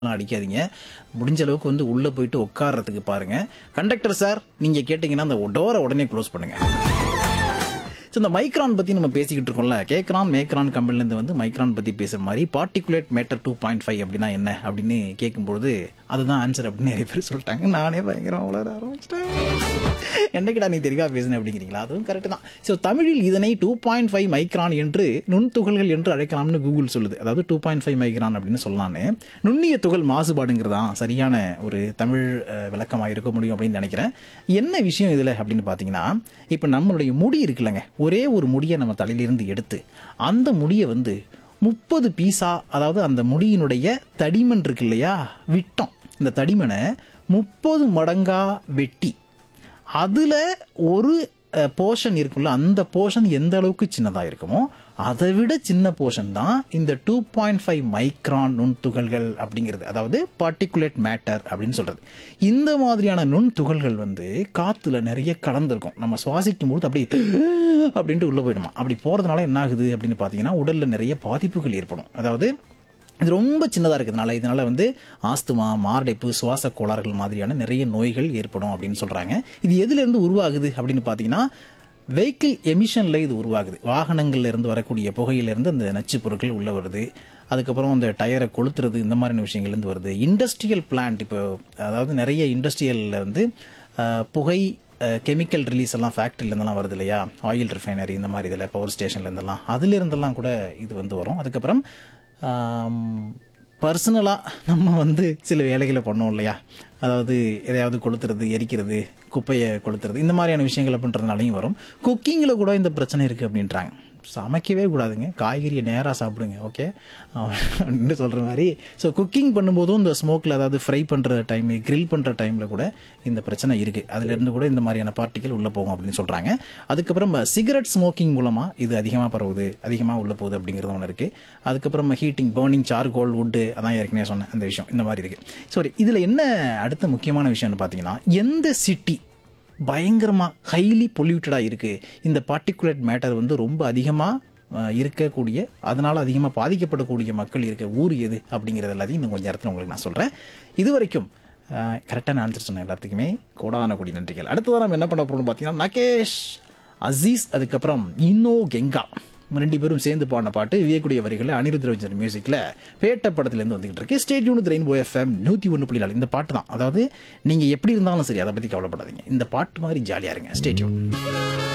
எல்லாம் அடிக்காதீங்க முடிஞ்ச அளவுக்கு வந்து உள்ள போயிட்டு உட்கார்றதுக்கு பாருங்க கண்டக்டர் சார் நீங்க கேட்டீங்கன்னா அந்த டோரை உடனே க்ளோஸ் பண்ணுங்க ஸோ இந்த மைக்ரான் பற்றி நம்ம பேசிக்கிட்டு இருக்கோம்ல கேக்ரான் மேக்ரான் கம்பெனிலேருந்து வந்து மைக்ரான் பற்றி பேசுகிற மாதிரி particulate matter two point five அப்படின்னா என்ன அப்படின்னு கேட்கும்பொழுது அதுதான் ஆன்சர் அப்படின்னு நிறைய பேர் சொல்லிட்டாங்க நானே பயங்கரம் வளர ஆரம்பிச்சிட்டேன் என்னைக்கிடா நீ தெளிவாக பேசுனேன் அப்படிங்கிறீங்களா அதுவும் கரெக்ட் தான் ஸோ தமிழில் இதனை டூ பாயிண்ட் ஃபைவ் மைக்ரான் என்று நுண்துகள்கள் என்று அழைக்கலாம்னு கூகுள் சொல்லுது அதாவது டூ பாயிண்ட் ஃபைவ் மைக்ரான் அப்படின்னு சொல்லலான்னு நுண்ணிய துகள் மாசுபாடுங்கிறதான் சரியான ஒரு தமிழ் அஹ், விளக்கமாக இருக்க முடியும் அப்படின்னு நினைக்கிறேன் என்ன விஷயம் இதில் அப்படின்னு பார்த்தீங்கன்னா இப்போ நம்மளுடைய முடி இருக்குல்லங்க ஒரே ஒரு முடியை நம்ம தலையிலிருந்து எடுத்து அந்த முடியை வந்து முப்பது பீஸா அதாவது அந்த முடியினுடைய தடிமன் இருக்கு இல்லையா விட்டோம் இந்த தடிமனை முப்பது மடங்கா வெட்டி அதில் ஒரு போர்ஷன் இருக்குல்ல அந்த போர்ஷன் எந்த அளவுக்கு சின்னதாக இருக்குமோ அதை விட சின்ன போர்ஷன் தான் இந்த டூ பாயிண்ட் ஃபைவ் மைக்ரான் நுண்துகள்கள் அப்படிங்கிறது அதாவது பார்ட்டிகுலேட் மேட்டர் அப்படின்னு சொல்கிறது இந்த மாதிரியான நுண்துகள்கள் வந்து காற்றுல நிறைய கலந்துருக்கும் நம்ம சுவாசிக்கும் போது அப்படி அப்படின்ட்டு உள்ளே போயிடுமா அப்படி போகிறதுனால என்ன ஆகுது அப்படின்னு பார்த்தீங்கன்னா உடலில் நிறைய பாதிப்புகள் ஏற்படும் அதாவது இது ரொம்ப சின்னதாக இருக்கிறதுனால இதனால் வந்து ஆஸ்துமா மாரடைப்பு சுவாச கோளாறுகள் மாதிரியான நிறைய நோய்கள் ஏற்படும் அப்படின்னு சொல்கிறாங்க இது எதுலேருந்து உருவாகுது அப்படின்னு பார்த்தீங்கன்னா வெஹிக்கிள் எமிஷனில் இது உருவாகுது வாகனங்கள்ல இருந்து வரக்கூடிய புகையிலேருந்து அந்த நச்சுப் பொருட்கள் உள்ளே வருது அதுக்கப்புறம் அந்த டயரை கொளுத்துறது இந்த மாதிரியான விஷயங்கள்லேருந்து வருது இண்டஸ்ட்ரியல் பிளான்ட் இப்போ அதாவது நிறைய இண்டஸ்ட்ரியலில் வந்து அஹ், புகை கெமிக்கல் ரிலீஸ் எல்லாம் ஃபேக்ட்ரிலேருந்தெல்லாம் வருது இல்லையா ஆயில் ரிஃபைனரி இந்த மாதிரி இதில் பவர் ஸ்டேஷன்லேருந்தெல்லாம் அதுலேருந்தெல்லாம் கூட இது வந்து வரும் அதுக்கப்புறம் பர்சனலாக நம்ம வந்து சில வேலைகளை பண்ணோம் இல்லையா அதாவது எதையாவது கொளுத்துறது எரிக்கிறது குப்பையை கொளுத்துறது இந்த மாதிரியான விஷயங்களை பண்ணுறதுனாலையும் வரும் குக்கிங்கில் கூட இந்த பிரச்சனை இருக்குது அப்படின்றாங்க சமைக்கவே கூடாதுங்க காய்கறியை நேராக சாப்பிடுங்க ஓகே அப்படின்னு சொல்கிற மாதிரி ஸோ குக்கிங் பண்ணும்போதும் இந்த ஸ்மோக்கில் அதாவது ஃப்ரை பண்ணுற டைம் grill பண்ணுற டைமில் கூட இந்த பிரச்சனை இருக்குது அதுலேருந்து கூட இந்த மாதிரியான பார்ட்டிகள் உள்ளே போகும் அப்படின்னு சொல்கிறாங்க அதுக்கப்புறம் சிகரெட் ஸ்மோக்கிங் மூலமாக இது அதிகமாக பரவுது அதிகமாக உள்ளே போகுது அப்படிங்கிறது ஒன்று இருக்குது அதுக்கப்புறம் ஹீட்டிங் பேர்னிங் சார்கோல் வுட்டு அதான் ஏற்கனவே சொன்னேன் அந்த விஷயம் இந்த மாதிரி இருக்குது சரி இதில் என்ன அடுத்த முக்கியமான விஷயம்னு பார்த்தீங்கன்னா எந்த சிட்டி பயங்கரமாக ஹைலி பொல்யூட்டடாக இருக்குது இந்த பார்ட்டிகுலேட் மேட்டர் வந்து ரொம்ப அதிகமாக இருக்கக்கூடிய அதனால் அதிகமாக பாதிக்கப்படக்கூடிய மக்கள் இருக்க ஊர் எது அப்படிங்கிறது எல்லாத்தையும் இன்னும் கொஞ்சம் இடத்துல உங்களுக்கு நான் சொல்கிறேன் இது வரைக்கும் கரெக்டான ஆன்சர் சொன்ன எல்லாத்துக்குமே கோடான கொடி நன்றிகள் அடுத்ததான் நம்ம என்ன பண்ண போகிறோம்னு பார்த்தீங்கன்னா நகேஷ் அசீஸ் அதுக்கப்புறம் இன்னோ கெங்கா ரெண்டு பேரும் சேர்ந்து பாடின பாட்டு வியக்கூடிய வரிகளில் அனிருத் ரவிச்சந்திரன் மியூசிக்கில் பேட்ட படத்துலேருந்து வந்துகிட்டு இருக்கு ஸ்டேட் யூனிட் ரெயின்போ எஃப்எம் நூற்றி ஒன்று புள்ளி நாலு இந்த பாட்டு தான் அதாவது நீங்கள் எப்படி இருந்தாலும் சரி அதை பற்றி கவலைப்படாதீங்க இந்த பாட்டு மாதிரி ஜாலியாக இருங்க ஸ்டேட்யூன்